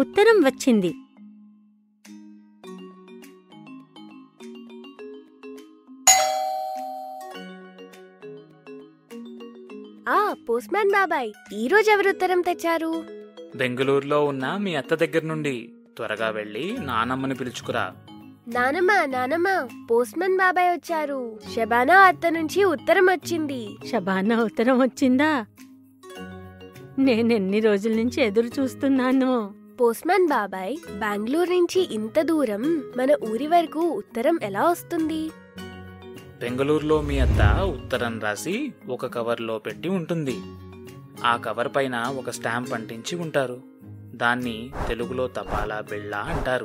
ఉత్తరం వచ్చింది ఆ పోస్ట్ మ్యాన్ బాబాయ్ ఈ రోజు ఎవరు ఉత్తరం తెచ్చారు బెంగళూరులో ఉన్న మీ అత్త దగ్గర నుండి త్వరగా వెళ్ళి నానమ్మని పిలుచుకురా నానమ్మ నానమ్మ పోస్ట్ మ్యాన్ బాబాయ్ వచ్చారు షబానా అత్త నుంచి ఉత్తరం వచ్చింది షబానా ఉత్తరం వచ్చిందా నేనెన్ని రోజుల నుంచి ఎదురు చూస్తున్నాను పోస్ట్ మ్యాన్ బాబాయ్ బెంగళూరు నుంచి ఇంత దూరం మన ఊరి వరకు ఉత్తరం ఎలా వస్తుంది బెంగళూరులో మీ అత్త ఉత్తరం రాసి ఒక కవర్లో పెట్టి ఉంటుంది ఆ కవర్ పైన ఒక స్టాంప్ అంటించి ఉంటారు దాన్ని తెలుగులో తపాలా బిళ్ళ అంటారు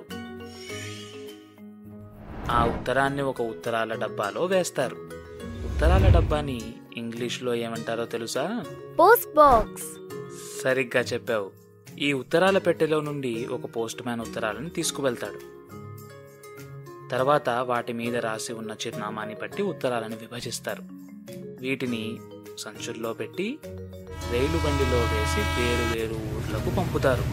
ఆ ఉత్తరాన్ని ఒక ఉత్తరాల డబ్బాలో వేస్తారు ఉత్తరాల డబ్బాని ఇంగ్లీష్లో ఏమంటారో తెలుసా పోస్ట్ బాక్స్ సరిగ్గా చెప్పావు ఈ ఉత్తరాల పెట్టెలో నుండి ఒక పోస్ట్ మ్యాన్ ఉత్తరాలను తీసుకువెళ్తాడు తర్వాత వాటి మీద రాసి ఉన్న చిరునామాని బట్టి ఉత్తరాలను విభజిస్తారు వీటిని సంచుల్లో పెట్టి రైలు బండిలో వేసి వేరు వేరు ఊర్లకు పంపుతారు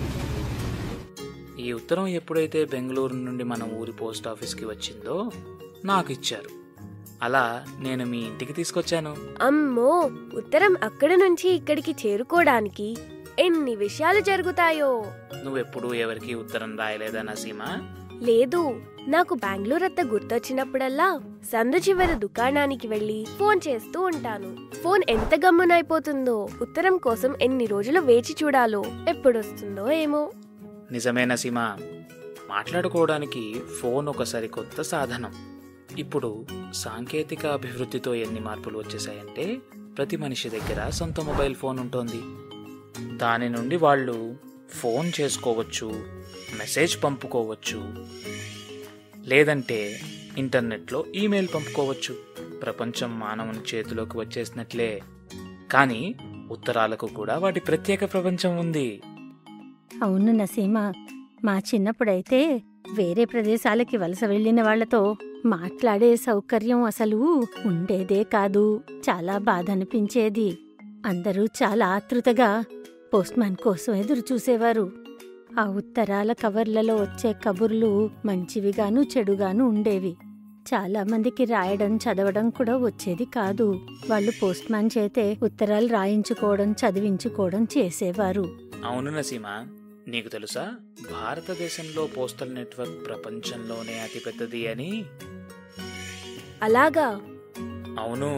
ఈ ఉత్తరం ఎప్పుడైతే బెంగళూరు నుండి మన ఊరి పోస్ట్ ఆఫీస్కి వచ్చిందో నాకు ఇచ్చారు అలా నేను మీ ఇంటికి తీసుకొచ్చాను అమ్మో ఉత్తరం అక్కడి నుంచి ఇక్కడికి చేరుకోవడానికి ఎన్ని విషయాలు జరుగుతాయో నువ్వెప్పుడు ఎవరికి ఉత్తరం రాయలేదా నసీమా లేదు నాకు బెంగళూరు అత్త గుర్తొచ్చినప్పుడల్లా సందు చివరి దుకాణానికి వెళ్లి ఫోన్ చేస్తూ ఉంటాను ఫోన్ ఎంత గమ్మునైపోతుందో ఉత్తరం కోసం ఎన్ని రోజులు వేచి చూడాలో ఎప్పుడొస్తుందో ఏమో నిజమే నసీమా మాట్లాడుకోవడానికి ఫోన్ ఒక సరికొత్త సాధనం ఇప్పుడు సాంకేతిక అభివృద్ధితో ఎన్ని మార్పులు వచ్చేసాయంటే ప్రతి మనిషి దగ్గర సొంత మొబైల్ ఫోన్ ఉంటుంది దాని నుండి వాళ్ళు ఫోన్ చేసుకోవచ్చు మెసేజ్ పంపుకోవచ్చు లేదంటే ఇంటర్నెట్లో ఈమెయిల్ పంపుకోవచ్చు ప్రపంచం మానవుని చేతిలోకి వచ్చేసినట్లే కానీ ఉత్తరాలకు కూడా వాటి ప్రత్యేక ప్రపంచం ఉంది అవును నసీమా మా చిన్నప్పుడైతే వేరే ప్రదేశాలకి వలస వెళ్ళిన వాళ్లతో మాట్లాడే సౌకర్యం అసలు ఉండేదే కాదు చాలా బాధ అనిపించేది అందరూ చాలా ఆతృతగా పోస్ట్మాన్ కోసం ఎదురు చూసేవారు ఆ ఉత్తరాల కవర్లలో వచ్చే కబుర్లు మంచివిగాను చెడుగాను ఉండేవి చాలా మందికి రాయడం చదవడం కూడా వచ్చేది కాదు వాళ్ళు పోస్ట్మాన్ చేతే ఉత్తరాలు రాయించుకోవడం చదివించుకోవడం చేసేవారు అవును నసీమా నీకు తెలుసా భారతదేశంలో పోస్టల్ నెట్వర్క్ ప్రపంచంలోనే అతిపెద్దది అని అలాగా అవును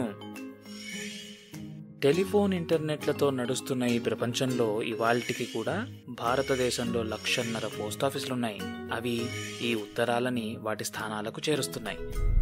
టెలిఫోన్ ఇంటర్నెట్లతో నడుస్తున్న ఈ ప్రపంచంలో ఇవాల్టికి కూడా భారతదేశంలో లక్షన్నర పోస్ట్ ఆఫీసులున్నాయి అవి ఈ ఉత్తరాలని వాటి స్థానాలకు చేరుస్తున్నాయి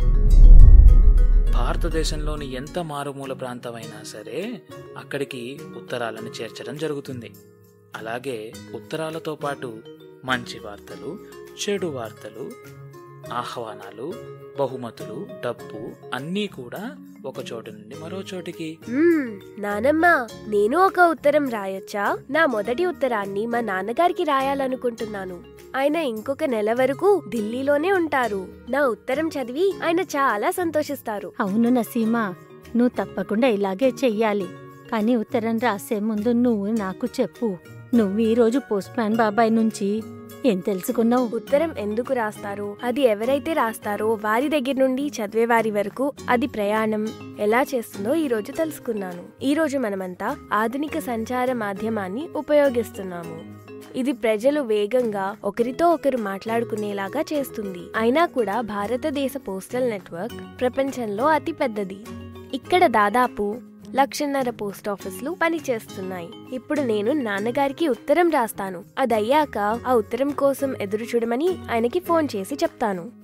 భారతదేశంలోని ఎంత మారుమూల ప్రాంతమైనా సరే అక్కడికి ఉత్తరాలను చేర్చడం జరుగుతుంది అలాగే ఉత్తరాలతో పాటు మంచి వార్తలు చెడు వార్తలు ఆహ్వానాలు బహుమతులు డబ్బు అన్నీ కూడా ఒక చోటు నుండి మరో చోటికి మ్మ్, నానమ్మ నేను ఒక ఉత్తరం రాయొచ్చా నా మొదటి ఉత్తరాన్ని మా నాన్నగారికి రాయాలనుకుంటున్నాను ఆయన ఇంకొక నెల వరకు ఢిల్లీలోనే ఉంటారు నా ఉత్తరం చదివి ఆయన చాలా సంతోషిస్తారు అవును నసీమా నువ్వు తప్పకుండా ఇలాగే చెయ్యాలి కానీ ఉత్తరం రాసే ముందు నువ్వు నాకు చెప్పు నువ్వు ఈరోజు పోస్ట్మ్యాన్ బాబాయ్ నుంచి ఏం తెలుసుకున్నావు ఉత్తరం ఎందుకు రాస్తారో అది ఎవరైతే రాస్తారో వారి దగ్గర నుండి చదివే వారి వరకు అది ప్రయాణం ఎలా చేస్తుందో ఈ రోజు తెలుసుకున్నాను ఈ రోజు మనమంతా ఆధునిక సంచార మాధ్యమాన్ని ఉపయోగిస్తున్నాము ఇది ప్రజలు వేగంగా ఒకరితో ఒకరు మాట్లాడుకునేలాగా చేస్తుంది అయినా కూడా భారతదేశ పోస్టల్ నెట్వర్క్ ప్రపంచంలో అతి పెద్దది ఇక్కడ దాదాపు లక్షన్నర పోస్ట్ ఆఫీసులు పనిచేస్తున్నాయి ఇప్పుడు నేను నాన్నగారికి ఉత్తరం రాస్తాను అదయ్యాక ఆ ఉత్తరం కోసం ఎదురు చూడమని ఆయనకి ఫోన్ చేసి చెప్తాను